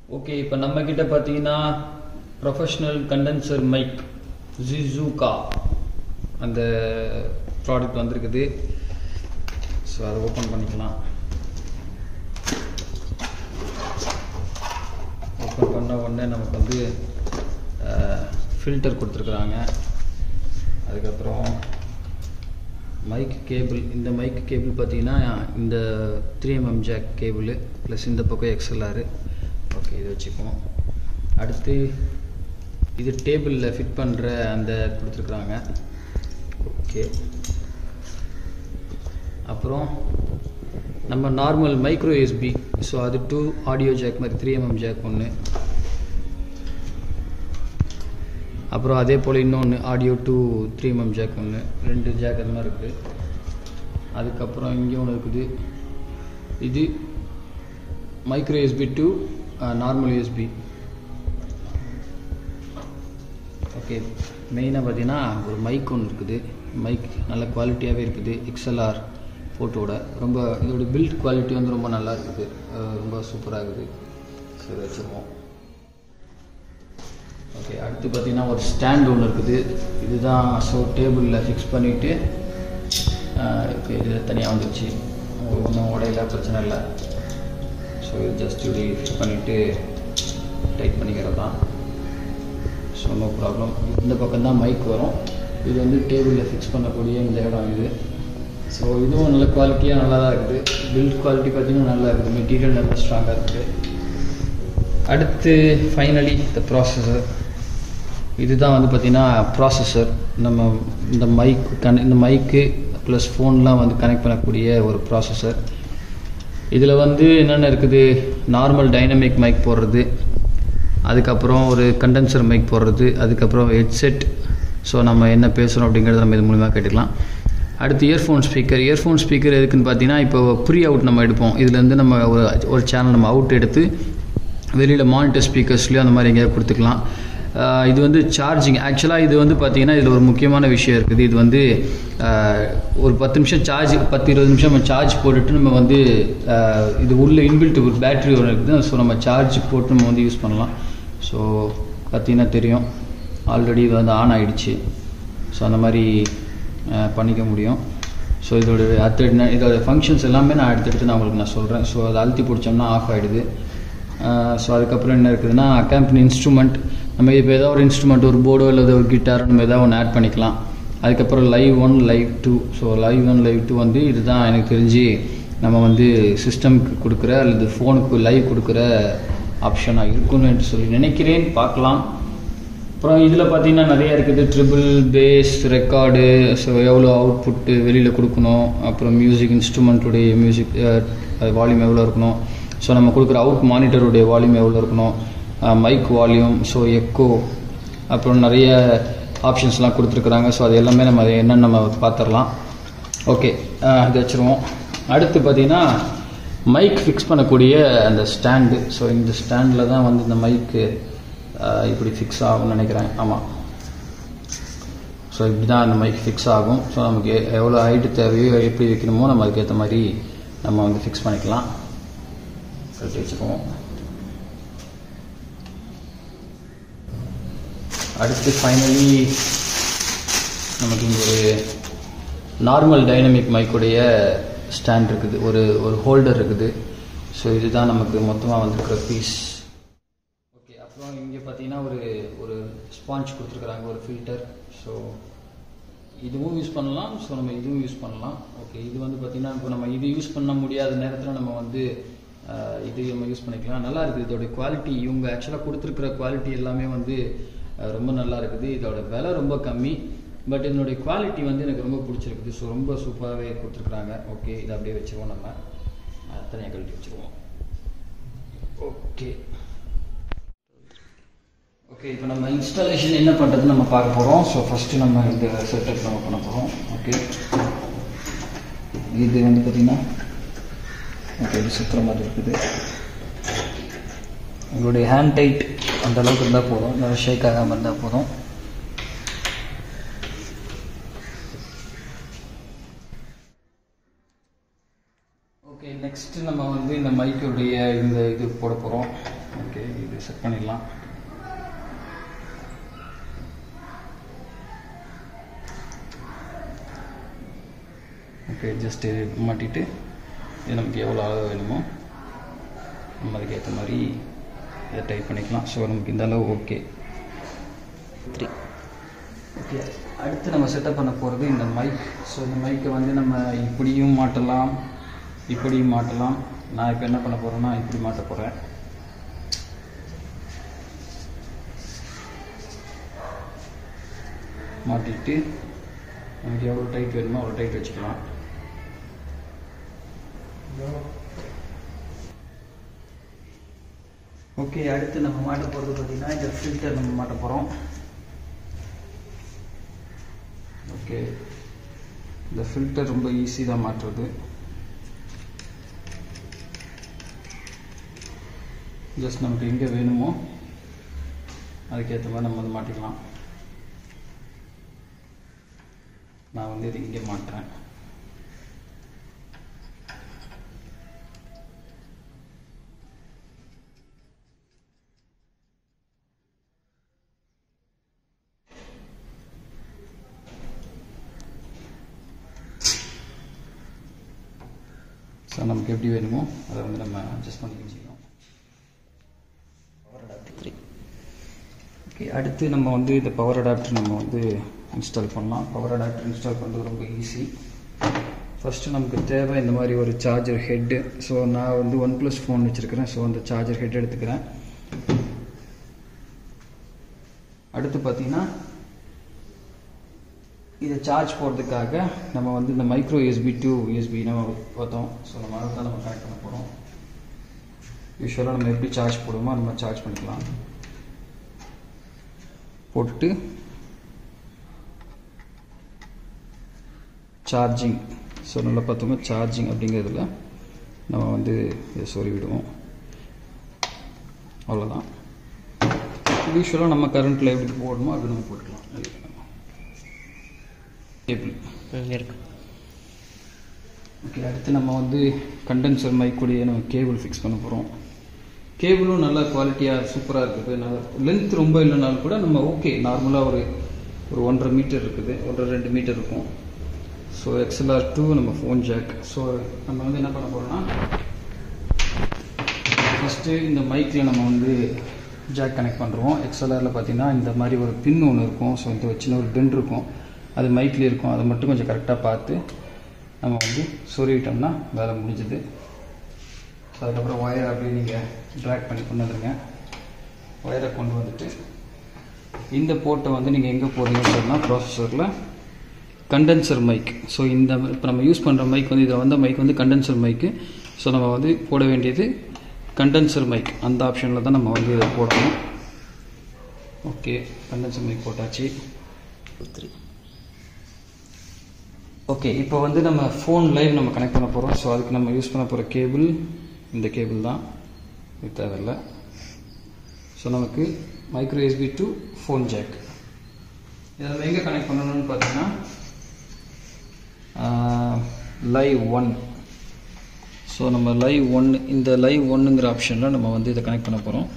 Okay இப்போ நம்ம கிட்ட பார்த்தீங்கன்னா ப்ரொஃபஷ்னல் கண்டென்சர் மைக் ஜிசூகா அந்த ப்ராடக்ட் வந்திருக்குது ஸோ அதை ஓப்பன் பண்ணிக்கலாம் ஓப்பன் பண்ண உடனே நமக்கு வந்து ஃபில்டர் கொடுத்துருக்குறாங்க அதுக்கப்புறம் மைக் கேபிள் இந்த மைக் கேபிள் பார்த்தீங்கன்னா இந்த three MM jack cable plus இந்த பக்கம் எக்ஸ்எல்ஆர் ஓகே இது வச்சுக்குவோம் அடுத்து இது டேபிளில் ஃபிட் பண்ணுற அந்த கொடுத்துருக்குறாங்க ஓகே அப்புறம் நம்ம நார்மல் மைக்ரோ யூஎஸ்பி ஸோ அது டூ ஆடியோ ஜாக் மாதிரி த்ரீ எம்எம் ஜாக் ஒன்று அப்புறம் அதே போல் இன்னொன்று audio to three MM jack ஒன்று ரெண்டு ஜாக் அது மாதிரி இருக்குது அதுக்கப்புறம் இங்கே ஒன்று இருக்குது இது micro USB to normal USB okay மெயினாக பார்த்தீங்கன்னா ஒரு மைக் ஒன்று இருக்குது மைக் நல்ல குவாலிட்டியாகவே இருக்குது எக்ஸ்எல்ஆர் ஃபோட்டோட ரொம்ப இதோட பில்ட் குவாலிட்டி வந்து ரொம்ப நல்லா இருக்குது அஹ் ரொம்ப சூப்பராக இருக்குது சரி வச்சுருவோம் ஓகே அடுத்து பார்த்தீங்கன்னா ஒரு ஸ்டாண்ட் ஒன்று இருக்குது இதுதான் ஸோ டேபிளில் ஃபிக்ஸ் பண்ணிவிட்டு இப்போ இது தனியாக வந்துருச்சு ஒன்றும் உடையில பிரச்சனை இல்லை ஸோ இது ஜஸ்ட் இப்படி ஃபிக்ஸ் பண்ணிவிட்டு டைட் பண்ணிக்கிறது தான் ஸோ நோ ப்ராப்ளம் இந்த பக்கம் தான் மைக் வரும் இது வந்து டேபிளில் ஃபிக்ஸ் பண்ணக்கூடிய இந்த இடம் இது ஸோ இதுவும் நல்ல குவாலிட்டியாக நல்லா தான் இருக்குது பில்ட் குவாலிட்டி பார்த்தீங்கன்னா நல்லா இருக்குது மெட்டீரியல் நல்லா ஸ்ட்ராங்காக இருக்குது அடுத்து ஃபைனலி இந்த ப்ராசஸர் இதுதான் வந்து பார்த்திங்கன்னா ப்ராசஸர் நம்ம இந்த மைக் கன இந்த மைக்கு ப்ளஸ் ஃபோன்லாம் வந்து கனெக்ட் பண்ணக்கூடிய ஒரு ப்ராசஸர் இதில் வந்து என்னென்ன இருக்குது நார்மல் டைனமிக் மைக் போடுறது அதுக்கப்புறம் ஒரு கண்டென்சர் மைக் போடுறது அதுக்கப்புறம் ஹெட்செட் ஸோ நம்ம என்ன பேசுகிறோம் அப்படிங்கிறத நம்ம இது மூலிமா கேட்டுக்கலாம் அடுத்து இயர்ஃபோன் ஸ்பீக்கர் இயர்ஃபோன் ஸ்பீக்கர் எதுக்குன்னு பார்த்தீங்கன்னா இப்போ ப்ரீ அவுட் நம்ம எடுப்போம் இதுலேருந்து நம்ம ஒரு ஒரு சேனல் நம்ம அவுட் எடுத்து வெளியில் மானிட்டர் ஸ்பீக்கர்ஸ்லேயும் அந்த மாதிரி எங்கேயாவது கொடுத்துக்கலாம் ஆஹ் இது வந்து சார்ஜிங் ஆக்சுவலாக இது வந்து பார்த்தீங்கன்னா இதில் ஒரு முக்கியமான விஷயம் இருக்குது இது வந்து ஆஹ் ஒரு பத்து நிமிஷம் சார்ஜ் பத்து இருபது நிமிஷம் நம்ம சார்ஜ் போட்டுட்டு நம்ம வந்து ஆஹ் இது உள்ள இன்பில்ட் ஒரு பேட்டரி ஒன்று இருக்குது ஸோ நம்ம சார்ஜ் போட்டு நம்ம வந்து யூஸ் பண்ணலாம் ஸோ பார்த்தீங்கன்னா தெரியும் ஆல்ரெடி இது வந்து ஆன் ஆயிடுச்சு ஸோ அந்த மாதிரி ஆஹ் பண்ணிக்க முடியும் ஸோ இதோட அடுத்த இதோட ஃபங்க்ஷன்ஸ் எல்லாமே நான் அடுத்தடுத்து நான் உங்களுக்கு நான் சொல்கிறேன் ஸோ அதை அழுத்தி பிடிச்சோம்னா ஆஃப் ஆகிடுது ஸோ அதுக்கப்புறம் என்ன இருக்குதுன்னா அக்காம்பனி இன்ஸ்ட்ருமெண்ட் நம்ம இப்போ ஏதோ ஒரு இன்ஸ்ட்ருமெண்ட் ஒரு போர்டோ இல்லை ஒரு கிட்டார் நம்ம ஏதாவது ஒன்று ஆட் பண்ணிக்கலாம் அதுக்கப்புறம் live one live two so live one live two வந்து இதுதான் எனக்கு தெரிஞ்சு நம்ம வந்து சிஸ்டம்க்கு கொடுக்குற அல்லது ஃபோனுக்கு லைவ் கொடுக்குற ஆப்ஷனாக இருக்கும்னு சொல்லி நினைக்கிறேன் பார்க்கலாம் அப்புறம் இதில் பார்த்தீங்கன்னா நிறைய இருக்குது ட்ரிபிள் பேஸ் ரெக்கார்டு ஸோ எவ்வளோ அவுட்புட்டு வெளியில் கொடுக்கணும் அப்புறம் மியூசிக் இன்ஸ்ட்ருமெண்ட்டுடைய மியூசிக் வால்யூம் எவ்வளோ இருக்கணும் ஸோ நம்ம கொடுக்குற அவுட் மானிட்டருடைய வால்யூம் எவ்வளோ இருக்கணும் மைக் வால்யூம் ஸோ எக்கோ அப்புறம் நிறைய ஆப்ஷன்ஸ்லாம் கொடுத்துருக்குறாங்க ஸோ அது எல்லாமே நம்ம அது என்னன்னு நம்ம பார்த்துடலாம் ஓகே இது வச்சுருவோம் அடுத்து பார்த்தீங்கன்னா மைக் ஃபிக்ஸ் பண்ணக்கூடிய அந்த ஸ்டாண்டு ஸோ இந்த ஸ்டாண்டில் தான் வந்து இந்த மைக்கு இப்படி ஃபிக்ஸ் ஆகும்னு நினைக்கிறேன் ஆமாம் ஸோ இப்படி தான் அந்த மைக் ஃபிக்ஸ் ஆகும் ஸோ நமக்கு எவ்வளோ ஹைட்டு தேவையோ எப்படி வைக்கணுமோ நம்ம அதுக்கேற்ற மாதிரி நம்ம வந்து ஃபிக்ஸ் பண்ணிக்கலாம் கட்டி வச்சுக்குவோம் அடுத்து ஃபைனலி நமக்கு இங்கே ஒரு நார்மல் டைனமிக் மைக்குடைய ஸ்டாண்ட் இருக்குது ஒரு ஒரு ஹோல்டர் இருக்குது ஸோ இதுதான் நமக்கு மொத்தமாக வந்திருக்கிற பீஸ் ஓகே அப்புறம் இங்கே பார்த்தீங்கன்னா ஒரு ஒரு ஸ்பாஞ்ச் கொடுத்துருக்குறாங்க ஒரு ஃபில்டர் ஸோ இதுவும் யூஸ் பண்ணலாம் ஸோ நம்ம இதுவும் யூஸ் பண்ணலாம் ஓகே இது வந்து பார்த்திங்கன்னா இப்போ நம்ம இது யூஸ் பண்ண முடியாத நேரத்தில் நம்ம வந்து ஆஹ், இது நம்ம யூஸ் பண்ணிக்கலாம் நல்லா இருக்குது இதோட குவாலிட்டி இவங்க ஆக்சுவலாக கொடுத்துருக்குற குவாலிட்டி எல்லாமே வந்து ஆஹ், ரொம்ப நல்லா இருக்குது இதோட விலை ரொம்ப கம்மி பட் இதனுடைய குவாலிட்டி வந்து எனக்கு ரொம்ப பிடிச்சிருக்குது ஸோ ரொம்ப சூப்பராகவே கொடுத்துருக்குறாங்க ஓகே இதை அப்படியே வச்சுருவோம் நம்ம தனியாக கழட்டி வச்சுருவோம் ஓகே ஓகே இப்போ நம்ம இன்ஸ்டாலேஷன் என்ன பண்ணுறதுன்னு நம்ம பார்க்க போகிறோம் ஸோ ஃபஸ்ட்டு நம்ம இந்த செட்டப் நம்ம பண்ண போகிறோம் ஓகே இது வந்து பார்த்திங்கன்னா ஓகே இது சுற்றுற மாதிரி இருக்குது உங்களுடைய ஹேண்ட் டைட் அந்த அளவுக்கு இருந்தால் போதும் நல்லா ஷேக் ஆகாமல் இருந்தால் போதும் ஓகே நெக்ஸ்ட் நம்ம வந்து இந்த மைக்குடைய இந்த இது போட போகிறோம் ஓகே இது செட் பண்ணிடலாம் ஓகே ஜஸ்ட்டு மாட்டிட்டு இது நமக்கு எவ்வளோ அளவு வேணுமோ நம்ம அதுக்கு ஏற்ற மாதிரி இதை டைப் பண்ணிக்கலாம் ஸோ நமக்கு இந்த அளவு ஓகே த்ரீ ஓகே அடுத்து நம்ம செட்டப் பண்ண போகிறது இந்த மைக் ஸோ இந்த மைக்கை வந்து நம்ம இப்படியும் மாட்டலாம் இப்படியும் மாட்டலாம் நான் இப்போ என்ன பண்ண போகிறேன்னா இப்படி மாட்ட போகிறேன் மாட்டிட்டு நமக்கு எவ்வளோ டைட் வேணுமோ அவ்வளோ டைட் வச்சுக்கலாம் ஓகே அடுத்து நம்ம மாட்ட போகிறது பார்த்திங்கன்னா இந்த ஃபில்டர் நம்ம மாட்ட போகிறோம் ஓகே இந்த ஃபில்டர் ரொம்ப ஈஸி தான் மாற்றுறது ஜஸ்ட் நமக்கு எங்கே வேணுமோ அதுக்கேற்ற மாதிரி நம்ம வந்து மாட்டிக்கலாம் நான் வந்து இது இங்கே மாட்டுறேன் ஸோ நமக்கு எப்படி வேணுமோ அதை வந்து நம்ம அட்ஜஸ்ட் பண்ணி வச்சுக்கலாம் பவர் அடாப்டர் த்ரீ ஓகே அடுத்து நம்ம வந்து இந்த பவர் அடாப்டர் நம்ம வந்து இன்ஸ்டால் பண்ணலாம் பவர் அடாப்டர் இன்ஸ்டால் பண்ணுறது ரொம்ப ஈஸி ஃபஸ்ட்டு நமக்கு தேவை இந்த மாதிரி ஒரு சார்ஜர் ஹெட்டு ஸோ நான் வந்து ஒன் ப்ளஸ் ஃபோன் வச்சுருக்கிறேன் ஸோ அந்த சார்ஜர் ஹெட் எடுத்துக்கிறேன் அடுத்து பார்த்தீங்கன்னா இதை சார்ஜ் போடுறதுக்காக நம்ம வந்து இந்த மைக்ரோ யூஎஸ்பி டு யூஎஸ்பி நம்ம பார்த்தோம் ஸோ நம்ம அதை தான் நம்ம கனெக்ட் பண்ண போகிறோம் யூஸ்வலாக நம்ம எப்படி சார்ஜ் போடுவோமோ அந்த மாதிரி சார்ஜ் பண்ணிக்கலாம் போட்டுட்டு சார்ஜிங் ஸோ நல்லா பார்த்தோம்னா சார்ஜிங் அப்படிங்கிறதுல நம்ம வந்து இதை சொறி விடுவோம் அவ்வளோதான் யூஸ்வலாக நம்ம கரண்ட்டில் எப்படி போடணுமோ அப்படி நம்ம போட்டுக்கலாம் கேபிள் இருக்கு ஓகே அடுத்து நம்ம வந்து கண்டென்சர் மைக் கூடயே நம்ம கேபிள் ஃபிக்ஸ் பண்ண போகிறோம் கேபிளும் நல்லா குவாலிட்டியாக சூப்பராக இருக்குது நல்லா லென்த் ரொம்ப இல்லைனாலும் கூட நம்ம ஓகே நார்மலாக ஒரு ஒரு ஒன்றரை மீட்டர் இருக்குது ஒன்றரை ரெண்டு மீட்டர் இருக்கும் ஸோ எக்ஸ்எல்ஆர் டூ நம்ம ஃபோன் ஜாக் ஸோ நம்ம வந்து என்ன பண்ண போகிறோம்னா ஃபஸ்ட்டு இந்த மைக்கில் நம்ம வந்து ஜாக் கனெக்ட் பண்ணுறோம் எக்ஸ்எல்ஆரில் பார்த்தீங்கன்னா இந்த மாதிரி ஒரு பின் ஒன்று இருக்கும் ஸோ இந்த சின்ன ஒரு பென் இருக்கும் அது மைக்கில் இருக்கும் அதை மட்டும் கொஞ்சம் கரெக்டாக பார்த்து நம்ம வந்து சொருவிட்டோம்னா வேலை முடிஞ்சுது ஸோ அதுக்கப்புறம் ஒயரை அப்படியே நீங்கள் ட்ராக் பண்ணி கொண்டு வந்துடுங்க ஒயரை கொண்டு வந்துட்டு இந்த போர்ட்டை வந்து நீங்கள் எங்கே போடுறீங்கன்னு சொன்னால் ப்ராசஸரில் கண்டென்சர் மைக் ஸோ இந்த இப்போ நம்ம யூஸ் பண்ணுற மைக் வந்து இதில் வந்த மைக் வந்து கண்டென்சர் மைக்கு ஸோ நம்ம வந்து போட வேண்டியது கண்டென்சர் மைக் அந்த ஆப்ஷனில் தான் நம்ம வந்து இதை போடணும் ஓகே கண்டென்சர் மைக் போட்டாச்சு த்ரீ ஓகே இப்போ வந்து நம்ம ஃபோன் லைவ் நம்ம கனெக்ட் பண்ண போகிறோம் ஸோ அதுக்கு நம்ம யூஸ் பண்ண போகிற கேபிள் இந்த கேபிள் தான் இது தேவையில்லை ஸோ நமக்கு micro USB to phone jack இதை நம்ம எங்கே கனெக்ட் பண்ணணும்னு பார்த்தீங்கன்னா லைவ் ஒன் ஸோ நம்ம லைவ் ஒன் இந்த லைவ் ஒன்னுங்கிற ஆப்ஷனில் நம்ம வந்து இதை கனெக்ட் பண்ண போகிறோம்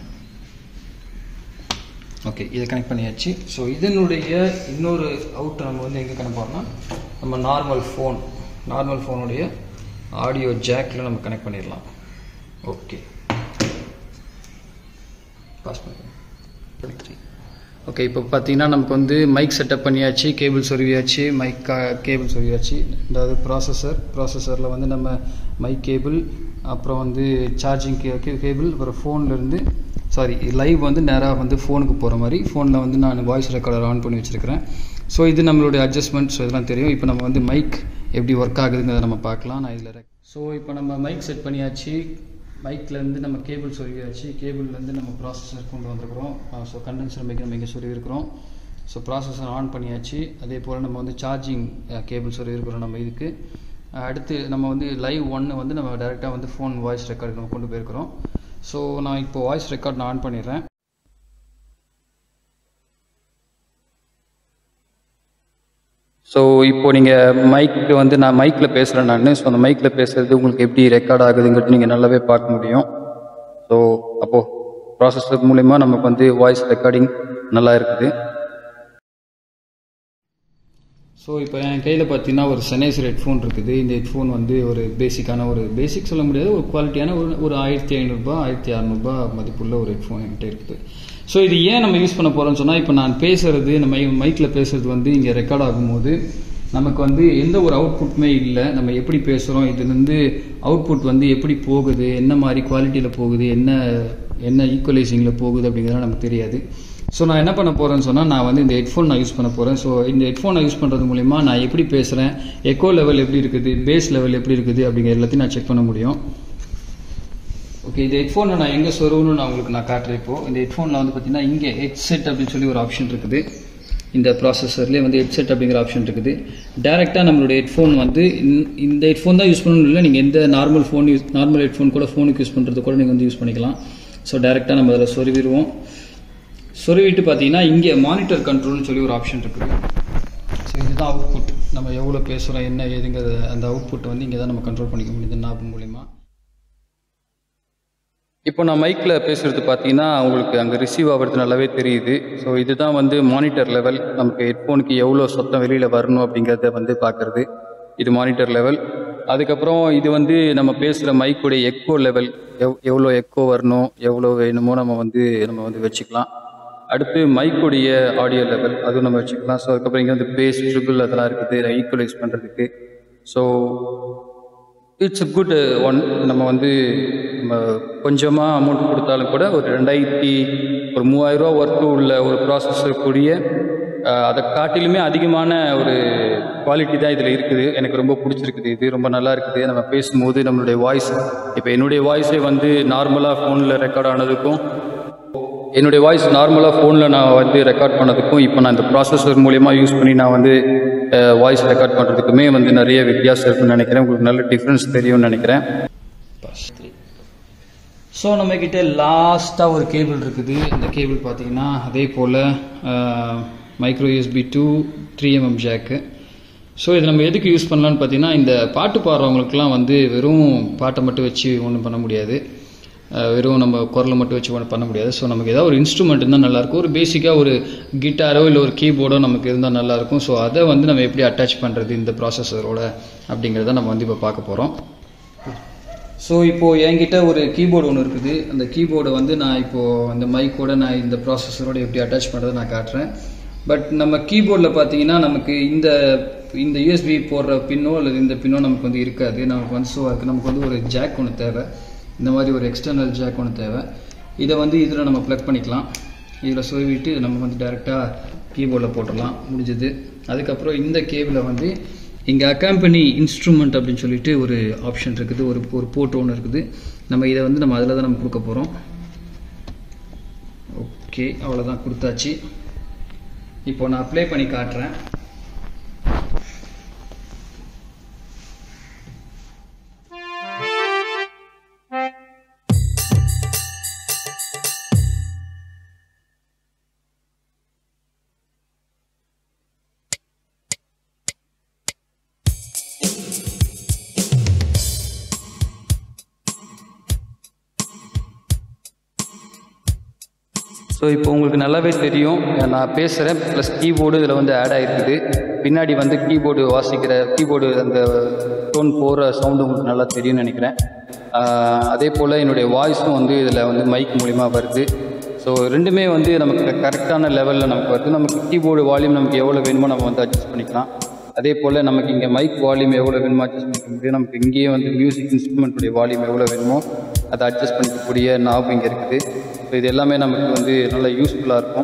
ஓகே இதை கனெக்ட் பண்ணியாச்சு ஸோ இதனுடைய இன்னொரு அவுட் நம்ம வந்து எங்கே கனெக்ட் பண்ணோம்னா நம்ம நார்மல் ஃபோன் நார்மல் ஃபோனுடைய ஆடியோ ஜாக்கில் நம்ம கனெக்ட் பண்ணிடலாம் ஓகே பாஸ் பண்ணி த்ரீ ஓகே இப்போ பார்த்தீங்கன்னா நமக்கு வந்து மைக் செட்டப் பண்ணியாச்சு கேபிள் சொருவியாச்சு மைக் கேபிள் சொருவியாச்சு அதாவது ப்ராசஸர் ப்ராசஸரில் வந்து நம்ம மைக் கேபிள் அப்புறம் வந்து சார்ஜிங் கே கேபிள் அப்புறம் ஃபோன்லேருந்து சாரி லைவ் வந்து நேராக வந்து ஃபோனுக்கு போகிற மாதிரி ஃபோனில் வந்து நான் வாய்ஸ் ரெக்கார்டர் ஆன் பண்ணி வச்சுருக்கிறேன் ஸோ இது நம்மளுடைய அட்ஜஸ்ட்மெண்ட் ஸோ இதெல்லாம் தெரியும் இப்போ நம்ம வந்து மைக் எப்படி ஒர்க் ஆகுதுங்கிறத நம்ம பார்க்கலாம் நான் இதில் ஸோ இப்போ நம்ம மைக் செட் பண்ணியாச்சு மைக்லேருந்து நம்ம கேபிள் சொருவியாச்சு கேபிள்லேருந்து நம்ம ப்ராசஸர் கொண்டு வந்திருக்கிறோம் ஸோ கண்டென்சர் மைக் நம்ம இங்கே சொருவிருக்கிறோம் ஸோ ப்ராசஸர் ஆன் பண்ணியாச்சு அதே போல் நம்ம வந்து சார்ஜிங் கேபிள் சொருவிருக்கிறோம் நம்ம இதுக்கு அஹ் அடுத்து நம்ம வந்து லைவ் ஒன்று வந்து நம்ம டேரெக்டாக வந்து ஃபோன் வாய்ஸ் ரெக்கார்டு நம்ம கொண்டு போயிருக்கிறோம் ஸோ நான் இப்போ வாய்ஸ் ரெக்கார்ட் நான் ஆன் பண்ணிடுறேன் ஸோ இப்போ நீங்கள் மைக் வந்து நான் மைக்கில் பேசுகிறேன் நான் ஸோ அந்த மைக்கில் பேசுகிறது உங்களுக்கு எப்படி ரெக்கார்ட் ஆகுதுங்கிறது நீங்கள் நல்லாவே பார்க்க முடியும் ஸோ அப்போது ப்ராசஸர் மூலயமா நமக்கு வந்து வாய்ஸ் ரெக்கார்டிங் நல்லா இருக்குது ஸோ இப்போ என் கையில் பார்த்தீங்கன்னா ஒரு செனேசர் ஹெட்ஃபோன் இருக்குது இந்த ஹெட்ஃபோன் வந்து ஒரு பேசிக்கான ஒரு பேசிக் சொல்ல முடியாது ஒரு குவாலிட்டியான ஒரு ஒரு ஆயிரத்தி ஐநூறுரூபா ஆயிரத்தி அறநூறுபா மதிப்புள்ள ஒரு ஹெட்ஃபோன் என்கிட்ட இருக்குது ஸோ இது ஏன் நம்ம யூஸ் பண்ண போகிறோம்னு சொன்னால் இப்போ நான் பேசுறது நம்ம மைக்கில் பேசுறது வந்து இங்கே ரெக்கார்ட் ஆகும்போது நமக்கு வந்து எந்த ஒரு அவுட்புட்டுமே இல்லை நம்ம எப்படி பேசுகிறோம் இதுலேருந்து அவுட்புட் வந்து எப்படி போகுது என்ன மாதிரி குவாலிட்டியில் போகுது என்ன என்ன ஈக்குவலைசிங்கில் போகுது அப்படிங்கிறதெல்லாம் நமக்கு தெரியாது ஸோ நான் என்ன பண்ண போகிறேன்னு சொன்னால் நான் வந்து இந்த ஹெட்ஃபோன் நான் யூஸ் பண்ண போகிறேன் ஸோ இந்த ஹெட்ஃபோனை யூஸ் பண்ணுறது மூலிமா நான் எப்படி பேசுகிறேன் எக்கோ லெவல் எப்படி இருக்குது பேஸ் லெவல் எப்படி இருக்குது அப்படிங்கிற எல்லாத்தையும் நான் செக் பண்ண முடியும் ஓகே இந்த ஹெட்ஃபோனை நான் எங்கே சொருவணும்னு நான் உங்களுக்கு நான் காட்டுறேன் இப்போ இந்த ஹெட்ஃபோனில் வந்து பார்த்தீங்கன்னா இங்கே ஹெட்செட் அப்படின்னு சொல்லி ஒரு ஆப்ஷன் இருக்குது இந்த ப்ராசஸர்லேயே வந்து ஹெட்செட் அப்படிங்கிற ஆப்ஷன் இருக்குது டேரெக்டாக நம்மளுடைய ஹெட்ஃபோன் வந்து இந்த- இந்த ஹெட்ஃபோன் தான் யூஸ் பண்ணணும் இல்லை நீங்கள் எந்த normal phone use normal headphone கூட ஃபோனுக்கு யூஸ் பண்ணுறது கூட நீங்கள் வந்து யூஸ் பண்ணிக்கலாம் ஸோ டேரெக்டாக நம்ம அதில் சொருவிடுவோம் சொருவிட்டு பார்த்தீங்கன்னா இங்கே மானிட்டர் கண்ட்ரோல்னு சொல்லி ஒரு ஆப்ஷன் இருக்குது ஸோ இதுதான் அவுட்புட் நம்ம எவ்வளோ பேசுகிறோம் என்ன ஏதுங்கிறது அந்த அவுட்புட் வந்து இங்கே தான் நம்ம கண்ட்ரோல் பண்ணிக்க முடியுது நாப் மூலிமா இப்போ நான் மைக்கில் பேசுகிறது பார்த்தீங்கன்னா உங்களுக்கு அங்கே ரிசீவ் ஆகிறது நல்லாவே தெரியுது ஸோ இதுதான் வந்து மானிட்டர் லெவல் நமக்கு ஹெட்ஃபோனுக்கு எவ்வளோ சத்தம் வெளியில் வரணும் அப்படிங்கிறத வந்து பார்க்குறது இது மானிட்டர் லெவல் அதுக்கப்புறம் இது வந்து நம்ம பேசுகிற மைக்குடைய எக்கோ லெவல் எவ் எவ்வளோ எக்கோ வரணும் எவ்வளோ வேணுமோ நம்ம வந்து நம்ம வந்து வச்சுக்கலாம் அடுத்து மைக்குடைய ஆடியோ லெவல் அதுவும் நம்ம வச்சுக்கலாம் ஸோ அதுக்கப்புறம் இங்கே வந்து பேஸ் ட்ரிபிள் அதெல்லாம் இருக்குது ஈக்குவலைஸ் பண்ணுறதுக்கு so it's a good one நம்ம வந்து நம்ம கொஞ்சமாக அமௌண்ட் கொடுத்தாலும் கூட ஒரு ரெண்டாயிரத்தி ஒரு மூவாயிரரூவா ஒர்க்கு உள்ள ஒரு ப்ராசஸர் கூடிய அஹ், அதை காட்டிலுமே அதிகமான ஒரு குவாலிட்டி தான் இதில் இருக்குது எனக்கு ரொம்ப பிடிச்சிருக்குது இது ரொம்ப நல்லா இருக்குது நம்ம பேசும்போது நம்மளுடைய வாய்ஸ் இப்போ என்னுடைய வாய்ஸே வந்து நார்மலாக ஃபோனில் ரெக்கார்ட் ஆனதுக்கும் என்னுடைய வாய்ஸ் நார்மலாக ஃபோனில் நான் வந்து ரெக்கார்ட் பண்ணதுக்கும் இப்போ நான் இந்த ப்ராசஸர் மூலியமாக யூஸ் பண்ணி நான் வந்து வாய்ஸ் ரெக்கார்ட் பண்ணுறதுக்குமே வந்து நிறைய வித்தியாசம் இருக்குன்னு நினைக்கிறேன் உங்களுக்கு நல்ல டிஃப்ரென்ஸ் தெரியும்னு நினைக்கிறேன் ஸோ நம்மக்கிட்ட லாஸ்ட்டாக ஒரு கேபிள் இருக்குது இந்த கேபிள் பார்த்தீங்கன்னா அதே போல் micro USB to three MM jack so இது நம்ம எதுக்கு யூஸ் பண்ணலான்னு பார்த்தீங்கன்னா இந்த பாட்டு பாடுறவங்களுக்குலாம் வந்து வெறும் பாட்டை மட்டும் வச்சு ஒன்றும் பண்ண முடியாது அஹ் வெறும் நம்ம குரலை மட்டும் வச்சு ஒன்றும் பண்ண முடியாது ஸோ நமக்கு ஏதாவது ஒரு இன்ஸ்ட்ருமெண்ட் இருந்தால் நல்லாயிருக்கும் ஒரு பேசிக்காக ஒரு கிட்டாரோ இல்லை ஒரு கீபோர்டோ நமக்கு இருந்தால் நல்லாயிருக்கும் ஸோ அதை வந்து நம்ம எப்படி அட்டாச் பண்ணுறது இந்த ப்ராசஸரோட அப்படிங்கிறத நம்ம வந்து இப்போ பார்க்க போகிறோம் ஸோ இப்போது என்கிட்ட ஒரு கீபோர்டு ஒன்று இருக்குது அந்த கீபோர்டை வந்து நான் இப்போது அந்த மைக்கோட நான் இந்த ப்ராசஸரோட எப்படி அட்டாச் பண்ணுறதை நான் காட்டுறேன் பட் நம்ம கீபோர்டில் பார்த்தீங்கன்னா நமக்கு இந்த இந்த யூஎஸ்பி போடுற பின்னோ அல்லது இந்த பின்னோ நமக்கு வந்து இருக்காது நமக்கு வந்து ஸோ அதுக்கு நமக்கு வந்து ஒரு ஜாக் ஒன்று தேவை இந்த மாதிரி ஒரு எக்ஸ்டர்னல் ஜாக் ஒன்று தேவை இதை வந்து இதில் நம்ம ப்ளக் பண்ணிக்கலாம் இதில் சொருவிட்டு நம்ம வந்து டேரெக்டாக கீபோர்டில் போட்டுடலாம் முடிஞ்சது அதுக்கப்புறம் இந்த கேபிளை வந்து இங்கே அக்காம்பனி இன்ஸ்ட்ருமெண்ட் அப்படின்னு சொல்லிட்டு ஒரு ஆப்ஷன் இருக்குது ஒரு ஒரு போர்ட் ஒன்று இருக்குது நம்ம இதை வந்து நம்ம அதில் தான் நம்ம கொடுக்க போகிறோம் ஓகே அவ்வளோதான் கொடுத்தாச்சு இப்போ நான் அப்ளை பண்ணி காட்டுறேன் ஸோ இப்போ உங்களுக்கு நல்லாவே தெரியும் நான் பேசுகிறேன் ப்ளஸ் கீபோர்டு இதில் வந்து ஆட் ஆகிருக்குது பின்னாடி வந்து கீபோர்டு வாசிக்கிற கீபோர்டு அந்த டோன் போகிற சவுண்டு உங்களுக்கு நல்லா தெரியும்னு நினைக்கிறேன் ஆஹ் அதே போல் என்னுடைய வாய்ஸும் வந்து இதில் வந்து மைக் மூலிமா வருது ஸோ ரெண்டுமே வந்து நமக்கு கரெக்டான லெவலில் நமக்கு வருது நமக்கு கீபோர்டு வால்யூம் நமக்கு எவ்வளோ வேணுமோ நம்ம வந்து அட்ஜஸ்ட் பண்ணிக்கலாம் அதே போல் நமக்கு இங்கே மைக் வால்யூம் எவ்வளோ வேணுமோ அட்ஜஸ்ட் பண்ணிக்க முடியும் நமக்கு இங்கேயே வந்து மியூசிக் இன்ஸ்ட்ருமெண்ட்டுடைய வால்யூம் எவ்வளோ வேணுமோ அதை அட்ஜஸ்ட் பண்ணிக்கக்கூடிய நாப் இங்கே இருக்குது ஸோ இது எல்லாமே நமக்கு வந்து நல்ல யூஸ்ஃபுல்லாக இருக்கும்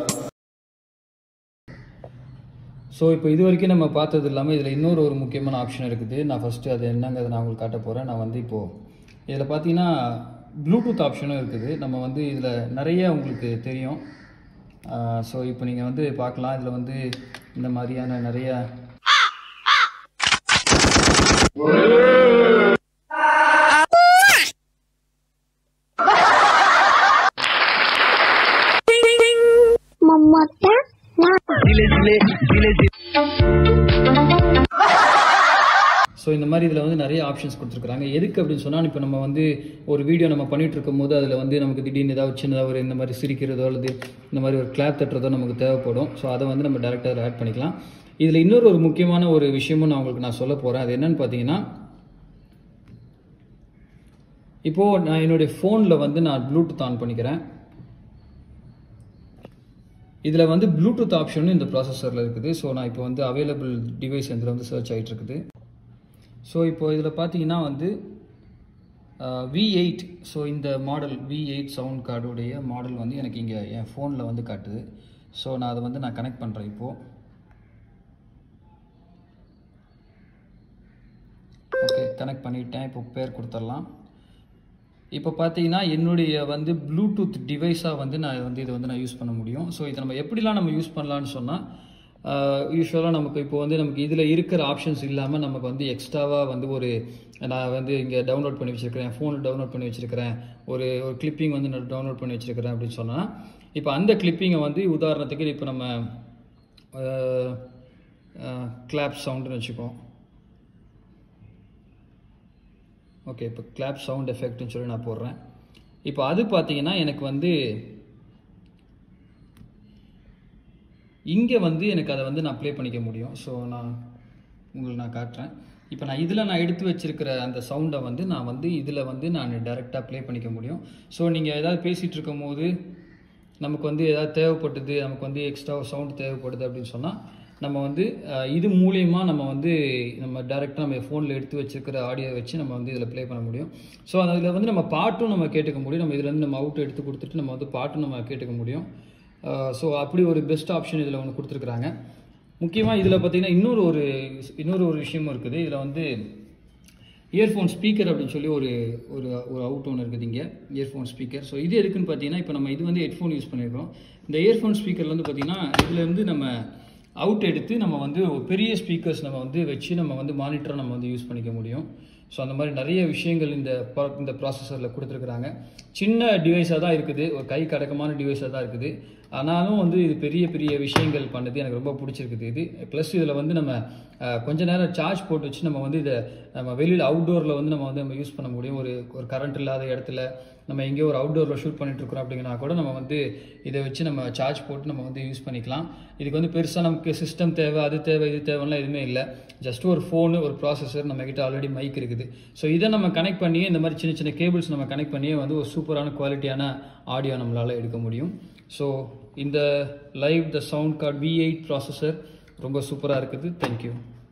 ஸோ இப்போ இது வரைக்கும் நம்ம பார்த்தது இல்லாமல் இதில் இன்னொரு ஒரு முக்கியமான ஆப்ஷன் இருக்குது நான் ஃபஸ்ட்டு அது என்னங்கிறத நான் உங்களுக்கு காட்ட போகிறேன் நான் வந்து இப்போது இதில் பார்த்தீங்கன்னா ப்ளூடூத் ஆப்ஷனும் இருக்குது நம்ம வந்து இதில் நிறைய உங்களுக்கு தெரியும் ஸோ இப்போ நீங்கள் வந்து பார்க்கலாம் இதில் வந்து இந்த மாதிரியான நிறைய Mamata na. ஸோ இந்த மாதிரி இதில் வந்து நிறைய ஆப்ஷன்ஸ் கொடுத்துருக்காங்க எதுக்கு அப்படின்னு சொன்னால் இப்போ நம்ம வந்து ஒரு வீடியோ நம்ம பண்ணிட்டு இருக்கும் போது அதில் வந்து நமக்கு திடீர்னு ஏதாவது சின்னதாக ஒரு இந்த மாதிரி சிரிக்கிறதோ அல்லது இந்த மாதிரி ஒரு கிளாப் தட்டுறதோ நமக்கு தேவைப்படும் ஸோ அதை வந்து நம்ம டேரெக்டாக அதில் ஆட் பண்ணிக்கலாம் இதில் இன்னொரு ஒரு முக்கியமான ஒரு விஷயமும் நான் உங்களுக்கு நான் சொல்ல போகிறேன் அது என்னன்னு பார்த்தீங்கன்னா இப்போது நான் என்னுடைய ஃபோனில் வந்து நான் ப்ளூடூத் ஆன் பண்ணிக்கிறேன் இதில் வந்து ப்ளூடூத் ஆப்ஷனும் இந்த ப்ராசஸரில் இருக்குது ஸோ நான் இப்போ வந்து அவைலபிள் டிவைஸ் இதில் வந்து சர்ச் ஆகிட்டு இருக்குது ஸோ இப்போ இதில் பார்த்தீங்கன்னா வந்து வி எயிட் ஸோ இந்த மாடல் வி எயிட் சவுண்ட் கார்டுடைய மாடல் வந்து எனக்கு இங்கே என் ஃபோனில் வந்து காட்டுது ஸோ நான் அதை வந்து நான் கனெக்ட் பண்ணுறேன் இப்போது ஓகே கனெக்ட் பண்ணிட்டேன் இப்போ பேர் கொடுத்துடலாம் இப்போ பார்த்தீங்கன்னா என்னுடைய வந்து ப்ளூடூத் டிவைஸாக வந்து நான் வந்து இதை வந்து நான் யூஸ் பண்ண முடியும் ஸோ இதை நம்ம எப்படிலாம் நம்ம யூஸ் பண்ணலான்னு சொன்னால் யூஸ்வலாக நமக்கு இப்போ வந்து நமக்கு இதில் இருக்கிற ஆப்ஷன்ஸ் இல்லாமல் நமக்கு வந்து எக்ஸ்ட்ராவாக வந்து ஒரு நான் வந்து இங்கே டவுன்லோட் பண்ணி வச்சுருக்கிறேன் ஃபோனில் டவுன்லோட் பண்ணி வச்சுருக்கிறேன் ஒரு ஒரு கிளிப்பிங் வந்து நான் டவுன்லோட் பண்ணி வச்சுருக்கிறேன் அப்படின்னு சொன்னால் இப்போ அந்த கிளிப்பிங்கை வந்து உதாரணத்துக்கு இப்போ நம்ம கிளாப் சவுண்டுன்னு வச்சுக்கோம் ஓகே இப்போ கிளாப் சவுண்ட் எஃபெக்ட்னு சொல்லி நான் போடுறேன் இப்போ அது பார்த்தீங்கன்னா எனக்கு வந்து இங்கே வந்து எனக்கு அதை வந்து நான் ப்ளே பண்ணிக்க முடியும் ஸோ நான் உங்களுக்கு நான் காட்டுறேன் இப்போ நான் இதில் நான் எடுத்து வச்சிருக்கிற அந்த சவுண்டை வந்து நான் வந்து இதில் வந்து நான் டைரெக்டாக ப்ளே பண்ணிக்க முடியும் ஸோ நீங்கள் ஏதாவது பேசிகிட்டு இருக்கும் போது நமக்கு வந்து ஏதாவது தேவைப்பட்டது நமக்கு வந்து எக்ஸ்ட்ரா சவுண்ட் தேவைப்படுது அப்படின்னு சொன்னால் நம்ம வந்து அஹ், இது மூலியமா நம்ம வந்து நம்ம டேரெக்டாக நம்ம ஃபோனில் எடுத்து வச்சிருக்கிற ஆடியோ வச்சு நம்ம வந்து இதில் ப்ளே பண்ண முடியும் ஸோ அதில் வந்து நம்ம பாட்டும் நம்ம கேட்டுக்க முடியும் நம்ம இதுல இருந்து நம்ம அவுட் எடுத்து கொடுத்துட்டு நம்ம வந்து பாட்டும் நம்ம கேட்டுக்க முடியும் ஸோ அப்படி ஒரு பெஸ்ட் ஆப்ஷன் இதில் ஒன்று கொடுத்துருக்குறாங்க முக்கியமாக இதில் பார்த்தீங்கன்னா இன்னொரு ஒரு இன்னொரு ஒரு விஷயமும் இருக்குது இதில் வந்து இயர்ஃபோன் ஸ்பீக்கர் அப்படின்னு சொல்லி ஒரு ஒரு ஒரு அவுட் ஒன்று இருக்குது இங்கே இயர்ஃபோன் ஸ்பீக்கர் ஸோ இது எதுக்குன்னு பார்த்தீங்கன்னா இப்போ நம்ம இது வந்து ஹெட்ஃபோன் யூஸ் பண்ணியிருக்கோம் இந்த இயர்ஃபோன் ஸ்பீக்கரில் வந்து பார்த்தீங்கன்னா இதுலேருந்து நம்ம அவுட் எடுத்து நம்ம வந்து ஒரு பெரிய ஸ்பீக்கர்ஸ் நம்ம வந்து வச்சு நம்ம வந்து மானிட்டரை நம்ம வந்து யூஸ் பண்ணிக்க முடியும் ஸோ அந்த மாதிரி நிறைய விஷயங்கள் இந்த pro- இந்த ப்ராசஸரில் கொடுத்துருக்குறாங்க சின்ன டிவைஸாக தான் இருக்குது ஒரு கை கடக்கமான டிவைஸாக தான் இருக்குது ஆனாலும் வந்து இது பெரிய பெரிய விஷயங்கள் பண்ணுது எனக்கு ரொம்ப பிடிச்சிருக்குது இது ப்ளஸ் இதில் வந்து நம்ம அஹ், கொஞ்ச நேரம் சார்ஜ் போட்டு வச்சு நம்ம வந்து இதை நம்ம வெளியில் அவுட்டோரில் வந்து நம்ம வந்து நம்ம யூஸ் பண்ண முடியும் ஒரு ஒரு கரண்ட் இல்லாத இடத்துல நம்ம எங்கேயோ ஒரு அவுட்டோரில் ஷூட் பண்ணிட்டு இருக்கிறோம் அப்படிங்கன்னா கூட நம்ம வந்து இதை வச்சு நம்ம சார்ஜ் போட்டு நம்ம வந்து யூஸ் பண்ணிக்கலாம் இதுக்கு வந்து பெருசாக நமக்கு சிஸ்டம் தேவை அது தேவை இது தேவைலாம் எதுவுமே இல்லை ஜஸ்ட் ஒரு ஃபோனு ஒரு ப்ராசஸர் நம்ம கிட்ட ஆல்ரெடி மைக் இருக்குது ஸோ இதை நம்ம கனெக்ட் பண்ணியே இந்த மாதிரி சின்ன சின்ன கேபிள்ஸ் நம்ம கனெக்ட் பண்ணியே வந்து ஒரு சூப்பரான குவாலிட்டியான ஆடியோ நம்மளால் எடுக்க முடியும் ஸோ இந்த live the sound card V eight processor ரொம்ப சூப்பராக இருக்குது தேங்க்யூ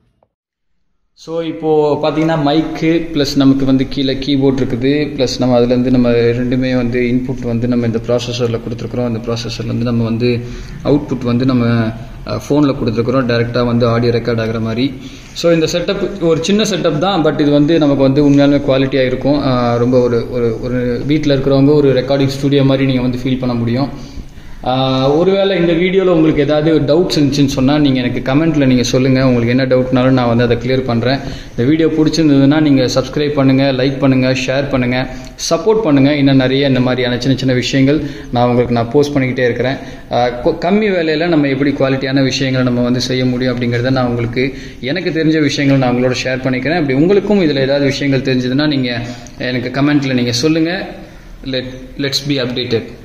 ஸோ இப்போது பார்த்தீங்கன்னா மைக்கு ப்ளஸ் நமக்கு வந்து கீழே கீபோர்ட் இருக்குது ப்ளஸ் நம்ம அதுலேருந்து நம்ம ரெண்டுமே வந்து இன்புட் வந்து நம்ம இந்த ப்ராசஸரில் கொடுத்துருக்குறோம் அந்த ப்ராசஸர்லேருந்து நம்ம வந்து அவுட்புட் வந்து நம்ம ஃபோனில் கொடுத்துருக்குறோம் டைரெக்டாக வந்து ஆடியோ ரெக்கார்ட் ஆகிற மாதிரி ஸோ இந்த செட்டப் ஒரு சின்ன செட்டப் தான் பட் இது வந்து நமக்கு வந்து உண்மையாலுமே குவாலிட்டியாக இருக்கும் அஹ் ரொம்ப ஒரு ஒரு ஒரு வீட்டில் இருக்கிறவங்க ஒரு ரெக்கார்டிங் ஸ்டுடியோ மாதிரி நீங்கள் வந்து ஃபீல் பண்ண முடியும் ஆஹ் ஒருவேளை இந்த வீடியோவில் உங்களுக்கு ஏதாவது டவுட்ஸ் இருந்துச்சுன்னு சொன்னால் நீங்கள் எனக்கு கமெண்ட்டில் நீங்கள் சொல்லுங்கள் உங்களுக்கு என்ன டவுட்னாலும் நான் வந்து அதை கிளியர் பண்ணுறேன் இந்த வீடியோ பிடிச்சிருந்ததுன்னா நீங்கள் சப்ஸ்கிரைப் பண்ணுங்கள் லைக் பண்ணுங்கள் ஷேர் பண்ணுங்கள் சப்போர்ட் பண்ணுங்கள் இன்னும் நிறைய இந்த மாதிரியான சின்ன சின்ன விஷயங்கள் நான் உங்களுக்கு நான் போஸ்ட் பண்ணிக்கிட்டே இருக்கிறேன் ஆஹ் கொ- கம்மி வேலையில் நம்ம எப்படி குவாலிட்டியான விஷயங்களை நம்ம வந்து செய்ய முடியும் அப்படிங்கிறத நான் உங்களுக்கு எனக்கு தெரிஞ்ச விஷயங்கள் நான் உங்களோட ஷேர் பண்ணிக்கிறேன் அப்படி உங்களுக்கும் இதில் ஏதாவது விஷயங்கள் தெரிஞ்சதுன்னா நீங்கள் எனக்கு கமெண்ட்டில் நீங்கள் சொல்லுங்கள் லெட் லெட்ஸ் பி அப்டேட்டட்